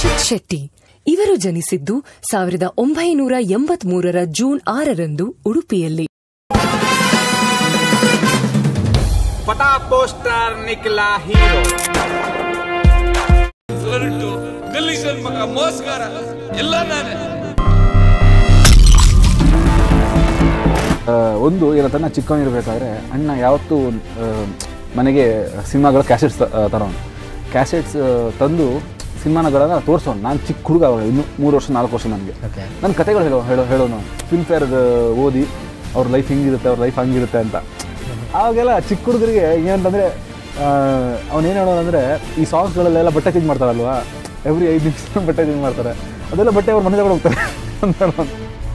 ರಕ್ಷಿತ್ ಶೆಟ್ಟಿ ಇವರು ಜನಿಸಿದ್ದು ಸಾವಿರದ ಒಂಬೈನೂರ ಎಂಬತ್ಮೂರರ ಜೂನ್ ಆರರಂದು ಉಡುಪಿಯಲ್ಲಿ पटा पोस्टर निकला हीरो ಹೊರಟು ಗಲೀಜನ್ ಮಗ ಮೋಸ್ಗಾರ ಎಲ್ಲ ನಾನೇ ಆ, ಒಂದು ಏನಂತ ನಾ ಚಿಕ್ಕವನಿರ್ಬೇಕಾದ್ರೆ ಅಣ್ಣ ಯಾವತ್ತೂ ಆ, ಮನೆಗೆ ಸಿನಿಮಾಗಳ ಕ್ಯಾಸೆಟ್ಸ್ ತರೋನು ಕ್ಯಾಸೆಟ್ಸ್ ತಂದು ಸಿನಿಮಾಗಳನ್ನ ತೋರಿಸೋನು ನಾನು ಚಿಕ್ಕ ಹುಡುಗ ಅವಾಗ ಇನ್ನು ಮೂರು ವರ್ಷ ನಾಲ್ಕು ವರ್ಷ ನನಗೆ ನನ್ನ ಕತೆಗಳು ಹೇಳೋ ಹೇಳೋ ಹೇಳೋನು ಫಿಲ್ಮ್ ಫೇರ್ ಓದಿ ಅವ್ರ ಲೈಫ್ ಹಿಂಗಿರುತ್ತೆ ಅವ್ರ ಲೈಫ್ ಹಂಗಿರುತ್ತೆ ಅಂತ ಆವಾಗೆಲ್ಲ ಚಿಕ್ಕ ಹುಡುಗರಿಗೆ ಏನಂತಂದರೆ ಅವನೇನು ಹೇಳೋದಂದರೆ ಈ ಸಾಂಗ್ಸ್ಗಳಲ್ಲೆಲ್ಲ ಬಟ್ಟೆ ಚೇಂಜ್ ಮಾಡ್ತಾರಲ್ವಾ ಎವ್ರಿ ಐದು ನಿಮಿಷ ಬಟ್ಟೆ ಚೇಂಜ್ ಮಾಡ್ತಾರೆ ಅದೆಲ್ಲ ಬಟ್ಟೆ ಅವ್ರ ಮನೆ ತಗೊಂಡು ಹೋಗ್ತಾರೆ ಅಂತ ಹೇಳೋನು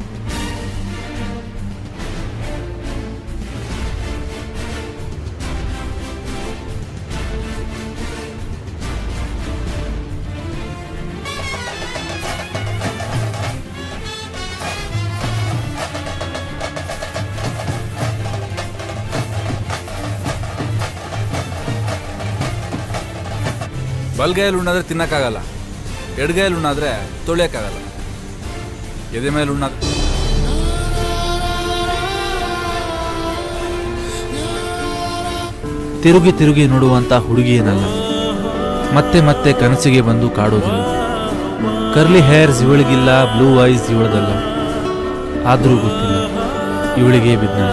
ಬಲ್ಗೈಯಲ್ಲಿ ಉಣ್ಣಾದ್ರೆ ತಿನ್ನಕ್ಕಾಗಲ್ಲ ಎಡ್ಗೈಯಲ್ಲಿ ಉಣ್ಣಾದ್ರೆ ತೊಳೆಯಕ್ಕಾಗಲ್ಲ ಎದೆ ಮೇಲೆ ಉಣ್ಣಾದ ತಿರುಗಿ ತಿರುಗಿ ನೋಡುವಂತ ಹುಡುಗಿಯೇನಲ್ಲ ಮತ್ತೆ ಮತ್ತೆ ಕನಸಿಗೆ ಬಂದು ಕಾಡೋದಿಲ್ಲ ಕರ್ಲಿ ಹೇರ್ಸ್ ಇವಳಿಗಿಲ್ಲ ಬ್ಲೂ ಐಸ್ ಇವಳದಲ್ಲ ಆದರೂ ಗೊತ್ತಿಲ್ಲ ಇವಳಿಗೆ ಬಿದ್ದಲ್ಲ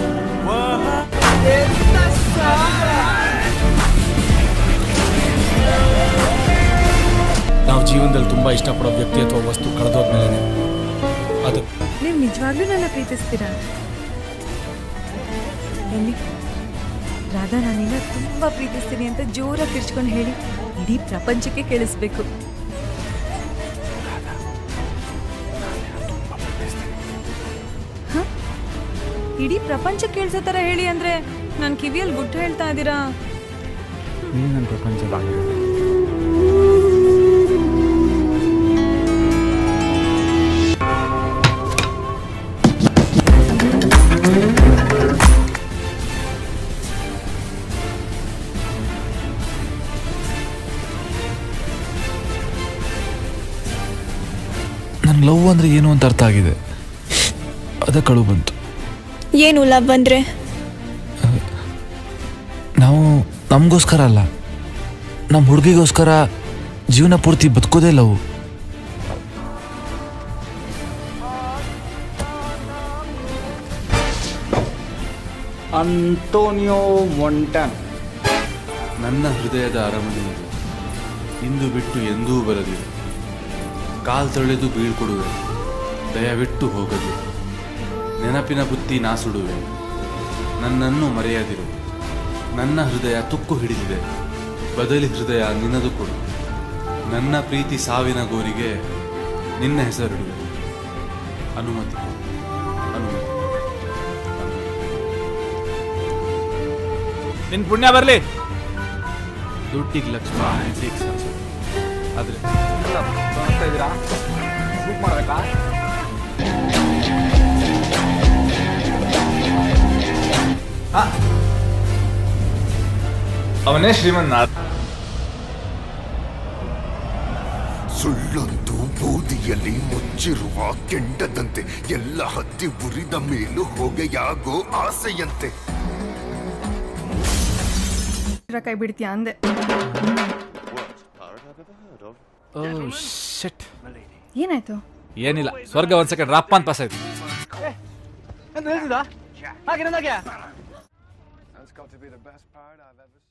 ನಾವು ಜೀವನದಲ್ಲಿ ತುಂಬ ಇಷ್ಟಪಡೋ ವ್ಯಕ್ತಿ ಅಥವಾ ವಸ್ತು ಕಳೆದೋದ್ಮೇಲೆ ಅದು ನೀವು ನಿಜವಾಗ್ಲೂ ನನ್ನ ಪ್ರೀತಿಸ್ತೀರಾ ಎಲ್ಲಿ ರಾಧಾ ನಾನಿನ್ನ ತುಂಬಾ ಪ್ರೀತಿಸ್ತೀನಿ ಅಂತ ಜೋರಾಗಿ ಕಿರ್ಚ್ಕೊಂಡು ಹೇಳಿ ಇಡೀ ಪ್ರಪಂಚಕ್ಕೆ ಕೇಳಿಸ್ಬೇಕು ಹ? ಇಡೀ ಪ್ರಪಂಚ ಕೇಳಿಸೋ ಥರ ಹೇಳಿ ಅಂದ್ರೆ ನಾನು ಕಿವಿಯಲ್ಲಿ ಗುಟ್ಟು ಹೇಳ್ತಾ ಇದ್ದೀರಾ ನೀನು ನನ್ನ ಪ್ರಪಂಚ ನನ್ನ ಲವ್ ಅಂದ್ರೆ ಏನು ಅಂತ ಅರ್ಥ ಆಗಿದೆ ಅದ ಕಳು ಬಂತು ಏನು ಲವ್ ಅಂದ್ರೆ ನಾವು ನಮಗೋಸ್ಕರ ಅಲ್ಲ ನಮ್ಮ ಹುಡುಗಿಗೋಸ್ಕರ ಜೀವನ ಪೂರ್ತಿ ಬದುಕೋದೇ ಲವ್ ಅಂಟೋನಿಯೋ ಮೊಂಟನ್ ನನ್ನ ಹೃದಯದ ಅರಮನೆ ಇದು ಇಂದು ಬಿಟ್ಟು ಎಂದೂ ಬರದಿರು ಕಾಲ್ ತೊಳೆದು ಬೀಳ್ಕೊಡುವೆ ದಯವಿಟ್ಟು ಹೋಗದಿರು ನೆನಪಿನ ಬುತ್ತಿ ನಾ ಸುಡುವೆ ನನ್ನನ್ನು ಮರೆಯದಿರು ನನ್ನ ಹೃದಯ ತುಕ್ಕು ಹಿಡಿದಿದೆ ಬದಲಿ ಹೃದಯ ನಿನ್ನದು ಕೊಡು ನನ್ನ ಪ್ರೀತಿ ಸಾವಿನ ಗೋರಿಗೆ ನಿನ್ನ ಹೆಸರಿಡುವೆ ಅನುಮತಿ ಅನುಮತಿ ನಿನ್ ಪುಣ್ಯ ಬರಲಿ ದುಡ್ಡಿಗೆ ಲಕ್ಷ್ಮಿ ಹೆಂಡತಿಗೆ ಸರಸ್ವತಿ. ಆದ್ರೆ ಇದ್ದೀರಾ ಬುಕ್ ಮಾಡಬೇಕಾ ಅವನೇ ಶ್ರೀಮಂತ ಸುಳ್ಳೊಂದು ಬೂದಿಯಲ್ಲಿ ಮುಚ್ಚಿರುವ ಕೆಂಡದಂತೆ ಎಲ್ಲ ಹತ್ತಿ ಉರಿದ ಮೇಲೂ ಹೊಗೆಯಾಗೋ ಆಸೆಯಂತೆ ಕೈ ಬಿಡ್ತೀಯಾ ಅಂದೆ ಶೆಟ್ ಏನಾಯ್ತು ಏನಿಲ್ಲ ಸ್ವರ್ಗ ಒಂದ್ ಸೆಕೆಂಡ್ ರಪ್ಪ ಅಂತ ಪಾಸ್ ಆಯ್ತು ಹಾಗೆ That's got to be the best part I've ever